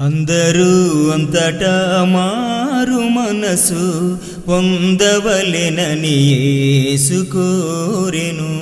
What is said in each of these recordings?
అందరూ అంతటా మారు మనసు పొందవలెనని యేసు కోరెను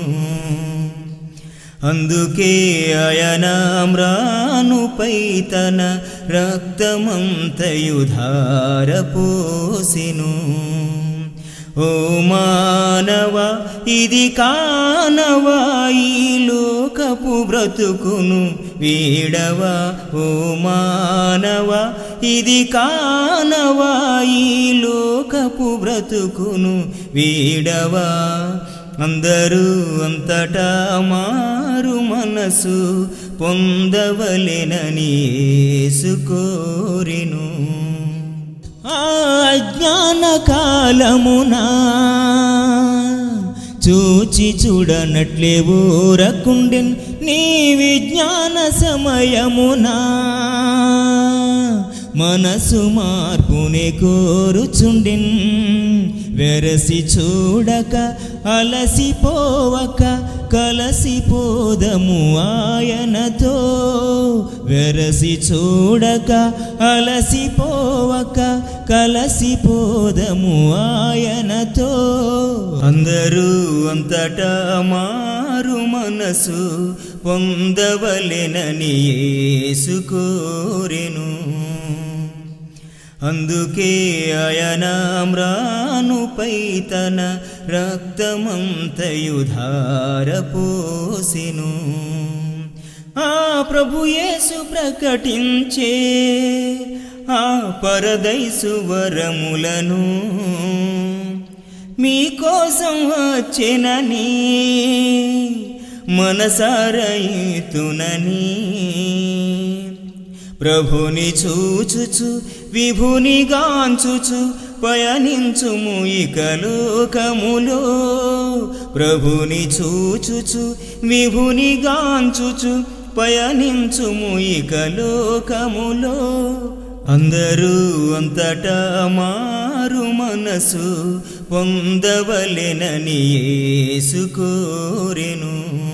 అందుకే ఆయన మ్రానుపై తన రక్తమంతయు ధారపోసెను ఓ మానవ ఇది కానవా ఈ లోకపు బ్రతుకును వీడవా ఓ మానవ ఇది కానవా ఈ లోకపు బ్రతుకును వీడవా అందరూ అంతటా మారు మనసు పొందవలెనని యేసు కోరెను ఆ అజ్ఞాన కాలమునా చూచి చూడనట్లే ఊరకుండెన్ నీ విజ్ఞాన సమయమునా మనసు మార్పునే కోరుచుండిన్ వెరసి చూడక అలసిపోవక కలసిపోదము ఆయనతో వెరసి చూడక అలసిపోవక కలసిపోదము ఆయనతో అందరూ అంతటా మారు మనసు పొందవలెనని యేసు కోరెను అందుకే ఆయన మ్రానుపై తన రక్తమంతయు ధారపోసెను ఆ ప్రభు యేసు ప్రకటించే ఆ పరదైసు వరములను మీకోసం వచ్చెనని మనసారయితునని ప్రభుని చూచుచు విభుని గాంచుచు పయనించుము ఇక లోకములో ప్రభుని చూచుచు విభుని గాంచుచు పయనించుము ఇక లోకములో అందరూ అంతటా మారు మనసు పొందవలెనని యేసు కోరెను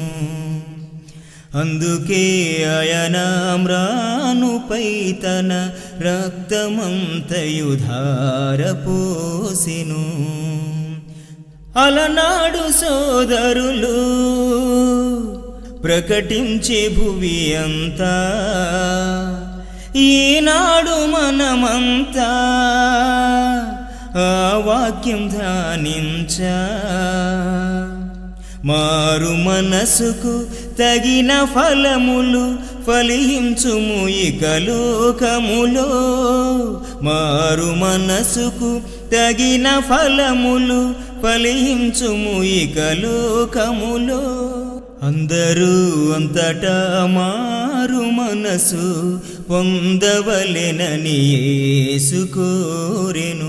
అందుకే ఆయన మ్రానుపై తన రక్తమంతయు ధారపోసెను అలనాడు సోదరులు ప్రకటించే భువి అంతా ఈనాడు మనమంతా ఆ వాక్యం ధ్యానించా మారు మనసుకు తగిన ఫలములు ఫలించుము ఇక లోకములో మారు మనసుకు తగిన ఫలములు ఫలించుము ఇక లోకములో అందరూ అంతటా మారు మనసు పొందవలెనని యేసు కోరెను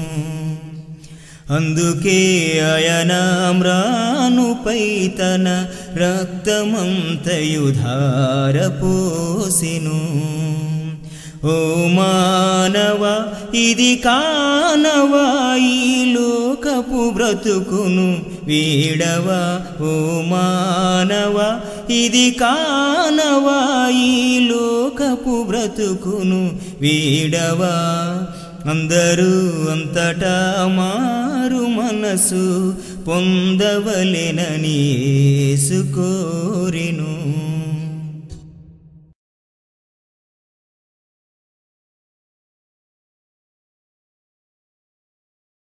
అందుకే ఆయన మ్రానుపై తన రక్తమంతయు ధారపోసెను ఓ మానవ ఇది కానవా ఈ లోకపు బ్రతుకును వీడవా ఓ మానవ ఇది కానవా ఈ లోకపు బ్రతుకును వీడవా అందరూ అంతటా మారు మనసు పొందవలెనని యేసు కోరెను